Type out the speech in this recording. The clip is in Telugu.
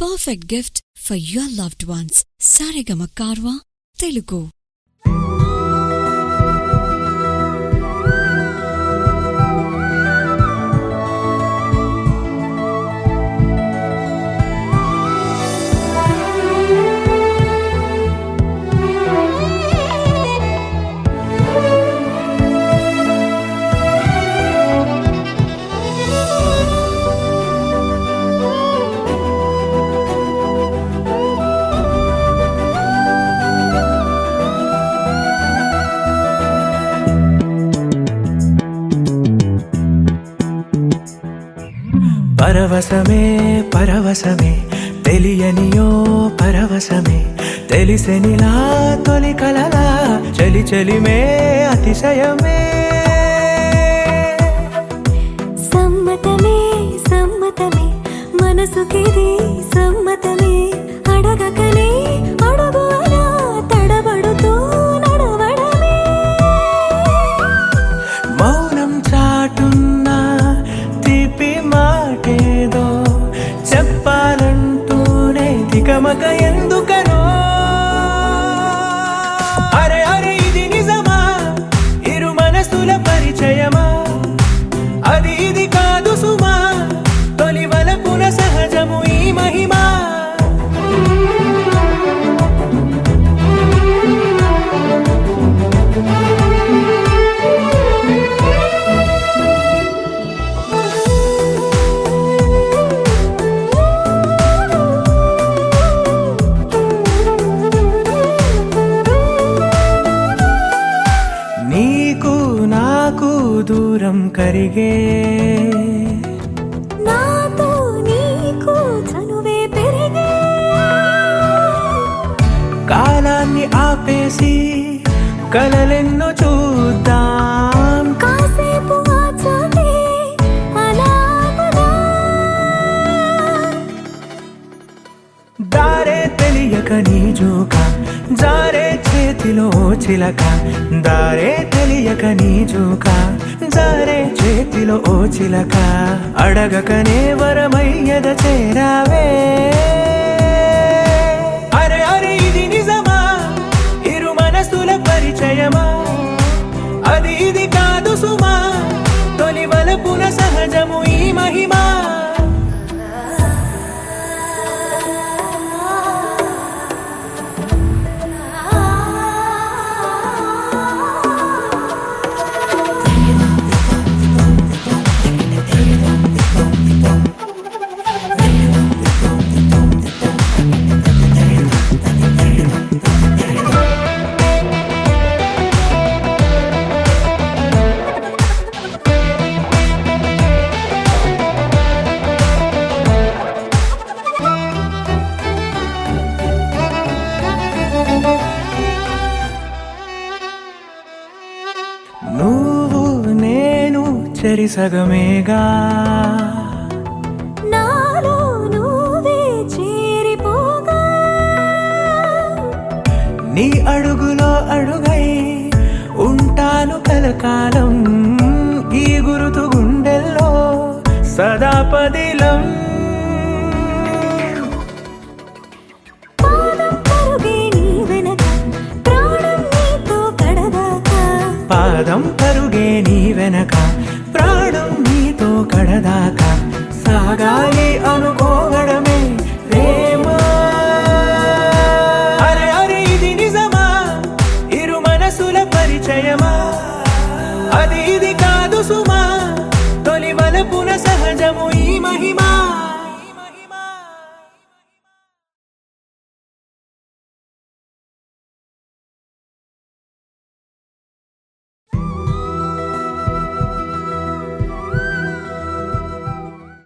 perfect gift for your loved ones. Saregama Karwa, Telugu. పరవశమే పరవశమే తెలియనియో పరవశమే తెలిసెనిలా తొలి కలలా చలి చలిమే అతిశయమే సమ్మతమే సమ్మతమే మనసుకిది సమ్మతమే అడగకనే అడుగు అలా తడబడుతూ నడవడమే మౌనం చాటున్న తీపి మాటేదో చెప్పాలంటూనే దిగమక ఎందుకనో అరే అరే ఇది నిజమా ఇరు మనసుల పరిచయమా అది ఇది కాదు సుమా తొలి వలపున సహజము ఈ మహిమా నీకు నాకు దూరం కరిగే నాతో నీకు చనువే పెరిగే కాలాన్ని ఆపేసి కలలెన్నో చూద్దాం కాసేపు ఆచాటే అలాగదా దారే తెలియక నీ జోక జారే చేతిలో చిలక దారే తెలియక నీ జోక జారే చేతిలో ఓ చిలక అడగకనే వరమయ్యద చేరావే అరే అరే ఇది నిజమా ఇరు మనసుల పరిచయమా అది ఇది కాదు సుమా తొలి వలపున సహజము ఈ మహిమా నువ్వు నేను చెరిసగమేగా నాలో నువ్వే చేరిపోగా నీ అడుగులో అడుగై ఉంటాను కలకాలం ఈ గురుతు గుండెల్లో సదా పదిలం పాదం పరుగే నీ వెనక ప్రాణం నీతో కడదాకా పాదం పరుగే నీ వెనక ప్రాణం నీతో కడదాకా సాగాలి అనుకోవడమే ప్రేమ అరే అరే ఇది నిజమా ఇరు మనసుల పరిచయమా అది ఇది కాదు సుమా తొలి వలపున సహజము ఈ మహిమ